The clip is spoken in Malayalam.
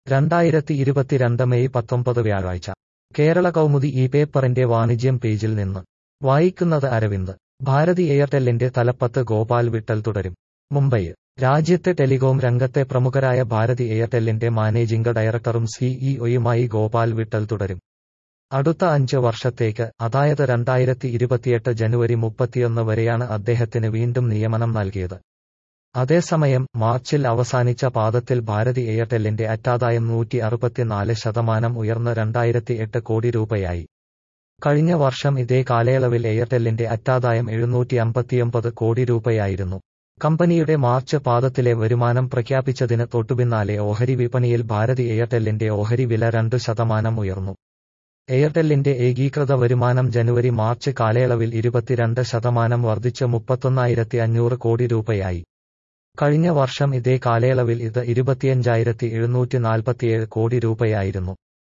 രണ്ടായിരത്തി ഇരുപത്തിരണ്ട് മെയ് പത്തൊമ്പത് വ്യാഴാഴ്ച കേരള കൗമുദി ഈ പേപ്പറിന്റെ വാണിജ്യം പേജിൽ നിന്ന് വായിക്കുന്നത് അരവിന്ദ് ഭാരതി എയർടെല്ലിന്റെ തലപ്പത്ത് ഗോപാൽ വിട്ടൽ തുടരും മുംബൈ രാജ്യത്തെ ടെലികോം രംഗത്തെ പ്രമുഖരായ ഭാരതി എയർടെല്ലിന്റെ മാനേജിംഗ് ഡയറക്ടറും സിഇഒയുമായി ഗോപാൽ വിട്ടൽ തുടരും അടുത്ത അഞ്ച് വർഷത്തേക്ക് അതായത് രണ്ടായിരത്തി ഇരുപത്തിയെട്ട് ജനുവരി മുപ്പത്തിയൊന്ന് വരെയാണ് അദ്ദേഹത്തിന് വീണ്ടും നിയമനം നൽകിയത് അതേസമയം മാർച്ചിൽ അവസാനിച്ച പാദത്തിൽ ഭാരതി എയർടെല്ലിന്റെ അറ്റാദായം നൂറ്റി അറുപത്തിനാല് ശതമാനം ഉയർന്ന് രണ്ടായിരത്തി എട്ട് കോടി രൂപയായി കഴിഞ്ഞ വർഷം ഇതേ കാലയളവിൽ എയർടെല്ലിന്റെ അറ്റാദായം എഴുന്നൂറ്റി അമ്പത്തിയൊമ്പത് കോടി രൂപയായിരുന്നു കമ്പനിയുടെ മാർച്ച് പാദത്തിലെ വരുമാനം പ്രഖ്യാപിച്ചതിന് തൊട്ടുപിന്നാലെ ഓഹരി വിപണിയിൽ ഭാരതി എയർടെല്ലിന്റെ ഓഹരി വില രണ്ട് ശതമാനം ഉയർന്നു എയർടെല്ലിന്റെ ഏകീകൃത വരുമാനം ജനുവരി മാർച്ച് കാലയളവിൽ ഇരുപത്തിരണ്ട് ശതമാനം വർദ്ധിച്ച് മുപ്പത്തൊന്നായിരത്തി അഞ്ഞൂറ് കോടി രൂപയായി കഴിഞ്ഞ വർഷം ഇതേ കാലയളവിൽ ഇത് ഇരുപത്തിയഞ്ചായിരത്തി എഴുന്നൂറ്റി നാൽപ്പത്തിയേഴ് കോടി രൂപയായിരുന്നു